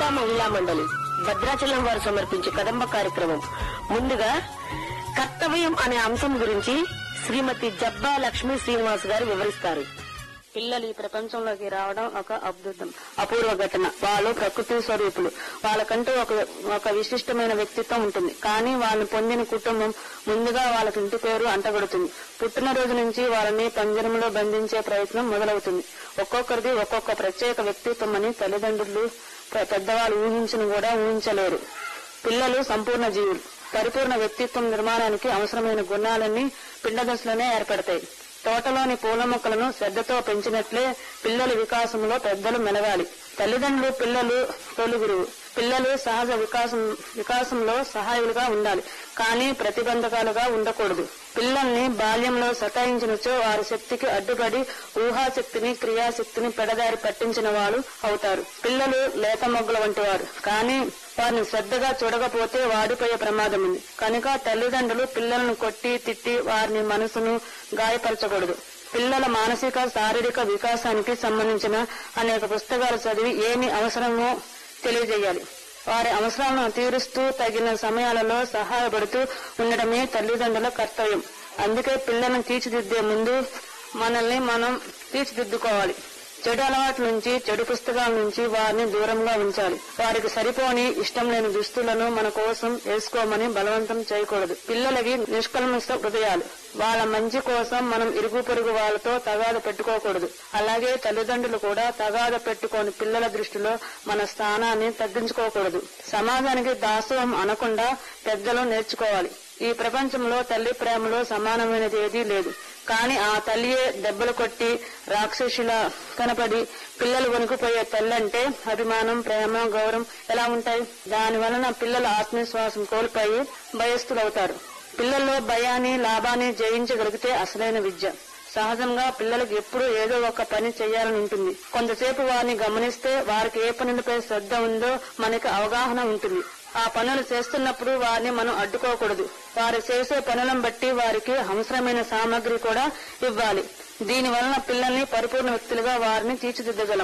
మహిళా మండలి భద్రాచలం వారు సమర్పించే కదంబ కార్యక్రమం ముందుగా కర్తవ్యం అనే అంశం గురించి శ్రీమతి జబ్బా లక్ష్మీ శ్రీనివాస్ గారు వివరిస్తారు పిల్లలు ఈ ప్రపంచంలోకి రావడం ఒక అద్భుతం అపూర్వ ఘటన వాళ్ళు ప్రకృతి స్వరూపులు వాళ్ళకంటూ ఒక ఒక విశిష్టమైన వ్యక్తిత్వం ఉంటుంది కానీ వాళ్ళని పొందిన కుటుంబం ముందుగా వాళ్ళకి ఇంటి పేరు అంటగడుతుంది పుట్టినరోజు నుంచి వాళ్ళని పంజరంలో బంధించే ప్రయత్నం మొదలవుతుంది ఒక్కొక్కరిది ఒక్కొక్క ప్రత్యేక వ్యక్తిత్వం అని తల్లిదండ్రులు పె- పెద్దవాళ్ళు ఊహించను కూడా ఊహించలేరు పిల్లలు సంపూర్ణ జీవులు పరిపూర్ణ వ్యక్తిత్వం నిర్మాణానికి అవసరమైన గుణాలన్నీ పిండ దశలోనే ఏర్పడతాయి తోటలోని పూల మొక్కలను శ్రద్ధతో పెంచినట్లే పిల్లల వికాసంలో పెద్దలు మెలగాలి తల్లిదండ్రులు పిల్లలు తొలి గురువు పిల్లలు సహజ వికాసం వికాసంలో సహాయులుగా ఉండాలి కానీ ప్రతిబంధకాలుగా ఉండకూడదు పిల్లల్ని బాల్యంలో సతాయించినచో వారి శక్తికి అడ్డుపడి ఊహాశక్తిని క్రియాశక్తిని పెడదారి పట్టించిన వారు అవుతారు పిల్లలు లేత మొగ్గల వంటి వారు కానీ వారిని శ్రద్ధగా చూడకపోతే వాడిపోయే ప్రమాదం ఉంది కనుక తల్లిదండ్రులు పిల్లలను కొట్టి తిట్టి వారిని మనసును గాయపరచకూడదు పిల్లల మానసిక శారీరక వికాసానికి సంబంధించిన అనేక పుస్తకాలు చదివి ఏమి అవసరమో తెలియజేయాలి వారి అవసరాలను తీరుస్తూ తగిన సమయాలలో సహాయపడుతూ ఉండడమే తల్లిదండ్రుల కర్తవ్యం అందుకే పిల్లలను తీర్చిదిద్దే ముందు మనల్ని మనం తీర్చిదిద్దుకోవాలి చెడు అలవాట్ల నుంచి చెడు పుస్తకాల నుంచి వారిని దూరంగా ఉంచాలి వారికి సరిపోని ఇష్టం లేని దుస్తులను మన కోసం వేసుకోమని బలవంతం చేయకూడదు పిల్లలవి నిష్కల్మష హృదయాలు వాళ్ళ మంచి కోసం మనం ఇరుగు పొరుగు వాళ్ళతో తగాద పెట్టుకోకూడదు అలాగే తల్లిదండ్రులు కూడా తగాద పెట్టుకోని పిల్లల దృష్టిలో మన స్థానాన్ని తగ్గించుకోకూడదు సమాజానికి దాసోహం అనకుండా పెద్దలు నేర్చుకోవాలి ఈ ప్రపంచంలో తల్లి ప్రేమలో సమానమైనది ఏదీ లేదు కానీ ఆ తల్లియే దెబ్బలు కొట్టి రాక్షసుల కనపడి పిల్లలు వణుకుపోయే తల్లి అంటే అభిమానం ప్రేమ గౌరవం ఎలా ఉంటాయి దాని వలన పిల్లల ఆత్మవిశ్వాసం కోల్పోయి భయస్థులవుతారు పిల్లల్లో భయాన్ని లాభాన్ని జయించగలిగితే అసలైన విద్య సహజంగా పిల్లలకు ఎప్పుడూ ఏదో ఒక పని చేయాలని ఉంటుంది కొంతసేపు వారిని గమనిస్తే వారికి ఏ పనులపై శ్రద్ధ ఉందో మనకి అవగాహన ఉంటుంది ఆ పనులు చేస్తున్నప్పుడు వారిని మనం అడ్డుకోకూడదు వారు చేసే పనులను బట్టి వారికి అవసరమైన సామాగ్రి కూడా ఇవ్వాలి దీని వలన పిల్లల్ని పరిపూర్ణ వ్యక్తులుగా వారిని తీర్చిదిద్దగలం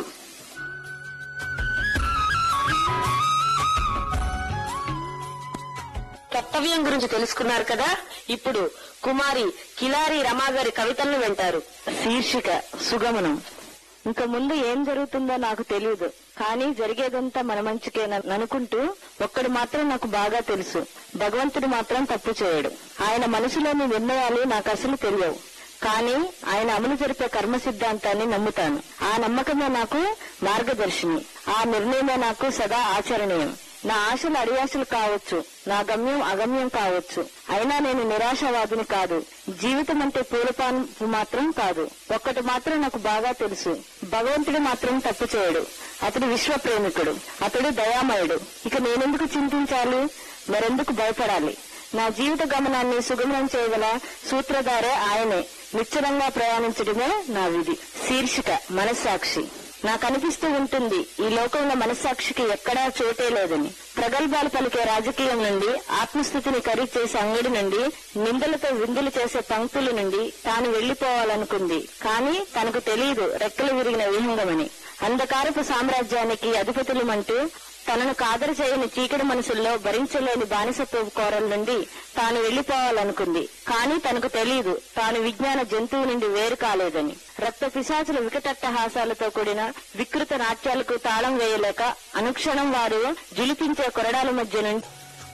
కర్తవ్యం గురించి తెలుసుకున్నారు కదా ఇప్పుడు కుమారి కిలారి రమా గారి కవితలను వింటారు శీర్షిక సుగమనం ఇంక ముందు ఏం జరుగుతుందో నాకు తెలియదు కానీ జరిగేదంతా మన మంచికేనని అనుకుంటూ ఒక్కడు మాత్రం నాకు బాగా తెలుసు భగవంతుడు మాత్రం తప్పు చేయడు ఆయన మనసులోని నిర్ణయాలు నాకు అసలు తెలియవు కానీ ఆయన అమలు జరిపే కర్మ సిద్ధాంతాన్ని నమ్ముతాను ఆ నమ్మకమే నాకు మార్గదర్శిని ఆ నిర్ణయమే నాకు సదా ఆచరణీయం నా ఆశలు అడియాశలు కావచ్చు నా గమ్యం అగమ్యం కావచ్చు అయినా నేను నిరాశవాదిని కాదు జీవితం అంటే పూలపాన్పు మాత్రం కాదు ఒక్కటి మాత్రం నాకు బాగా తెలుసు భగవంతుడు మాత్రం తప్పు చేయడు అతడు విశ్వ ప్రేమికుడు అతడు దయామయుడు ఇక నేనెందుకు చింతించాలి మరెందుకు భయపడాలి నా జీవిత గమనాన్ని సుగమనం చేయగల సూత్రధారే ఆయనే నిశ్చలంగా ప్రయాణించడమే నా విధి శీర్షిక మనస్సాక్షి నాకు అనిపిస్తూ ఉంటుంది ఈ లోకంలో మనస్సాక్షికి ఎక్కడా చోటే లేదని ప్రగల్భాలు పలికే రాజకీయం నుండి ఆత్మస్థితిని ఖరీదు చేసే అంగడి నుండి నిందలతో విందులు చేసే పంక్తుల నుండి తాను వెళ్లిపోవాలనుకుంది కానీ తనకు తెలియదు రెక్కలు విరిగిన విహంగమని అంధకారపు సామ్రాజ్యానికి అధిపతులమంటూ తనను కాదరు చేయని చీకటి మనసుల్లో భరించలేని బానిసత్వపు కోరల నుండి తాను వెళ్లిపోవాలనుకుంది కానీ తనకు తెలియదు తాను విజ్ఞాన జంతువు నుండి వేరు కాలేదని రక్త పిశాచుల వికటట్టహాసాలతో కూడిన వికృత నాట్యాలకు తాళం వేయలేక అనుక్షణం వారు జులిపించే కొరడాల మధ్య నుండి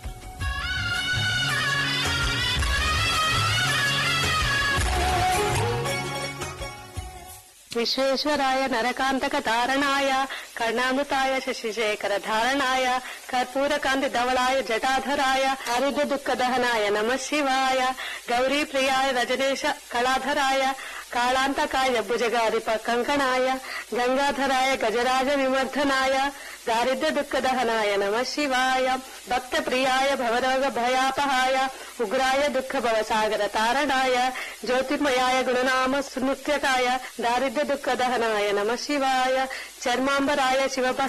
విశ్వేశ్వరాయ నరకాంతక తారణాయ కర్ణామృతాయ శశిశేఖర ధారణాయ కర్పూరకాంతి ధవళాయ జటాధరాయ ఆరుద్ర దుఃఖ దహనాయ నమ శివాయ గౌరీ ప్రియాయ రజనేశ కళాధరాయ కాళాంతకాయ భుజగారిప కంకణాయ గంగాధరాయ గజరాజ వివర్ధనాయ దారిద్ర్య దుఃఖ దహనాయ నమ శివాయ భక్త ప్రియాయ భవరోగ భయాపహాయ ఉగ్రాయ దుఃఖ భవసాగర తారణాయ జ్యోతిర్మయాయ గుణనామ సునృత్యకాయ దారిద్ర్య దుఃఖ దహనాయ నమ శివాయ చర్మాంబరాయ శివ